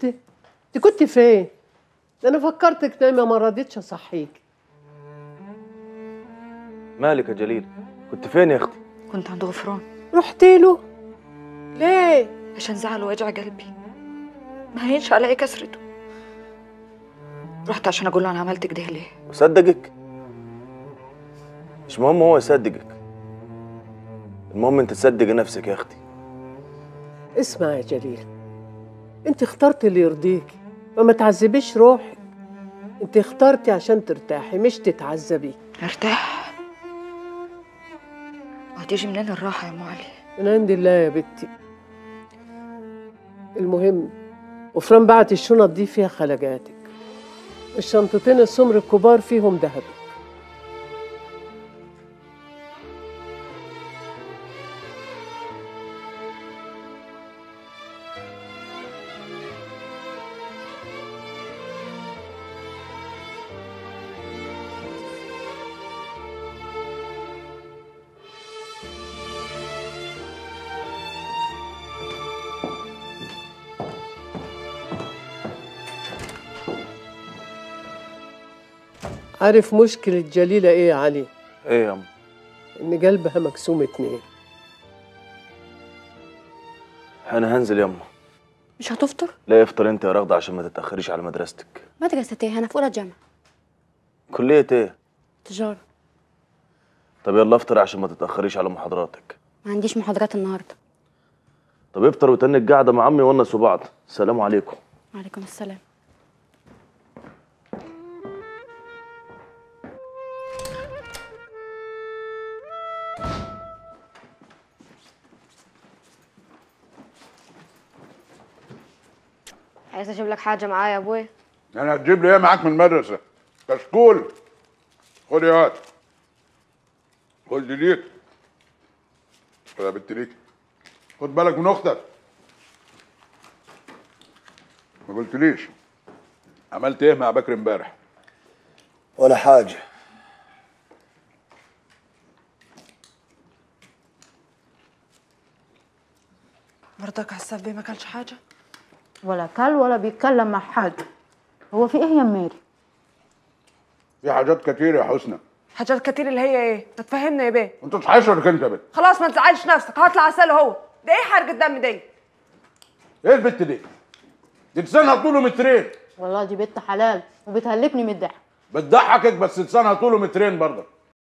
بت انت كنت فين ده انا فكرتك نايمه ما رضيتش اصحيك مالك يا جليل كنت فين يا اختي كنت عند غفران رحت له ليه عشان زعل ووجع قلبي ما هينش عليا كسرته رحت عشان اقول له انا عملت كده ليه وصدقك مش مهم هو يصدقك المهم انت تصدق نفسك يا اختي اسمع يا جليل انت اخترتي اللي يرضيك فما تعذبيش روحك انت اخترتي عشان ترتاحي مش تتعذبي ارتاح وهتيجي منين الراحه يا ام علي من عند الله يا بنتي المهم وفران بعت الشنط دي فيها خلجاتك الشنطتين السمر الكبار فيهم ذهب عارف مشكلة جليلة ايه يا علي؟ ايه يا ام ان قلبها مقسوم اتنين انا هنزل يما مش هتفطر؟ لا افطر انت يا رغده عشان ما تتاخريش على مدرستك مدرسة ايه؟ أنا في أولى جامعة كليه ايه تجارة طب يلا افطر عشان ما تتاخريش على محاضراتك ما عنديش محاضرات النهاردة طب افطر وتنك قاعده مع عمي ونسوا بعض السلام عليكم وعليكم السلام عايز اجيب لك حاجه معايا يا ابويا يعني هتجيب لي ايه معاك من المدرسه كشكول خد يا واد خد دي ليك خد يا بنت ليك خد بالك من اختك ما قلتليش عملت ايه مع بكر امبارح ولا حاجه مرتك حساب بيه ما كلش حاجه ولا كل ولا بيتكلم مع حد هو في ايه يا ماري في حاجات كتير يا حسنى حاجات كتير اللي هي ايه؟ ما تفهمنا يا بيه انت تحشرك انت يا بنت خلاص ما تزعلش نفسك هطلع اساله هو ده ايه حرق الدم دي؟ ايه البت دي دي لسانها طوله مترين والله دي بنت حلال وبتهلكني من الضحك بتضحكك بس لسانها طوله مترين برضه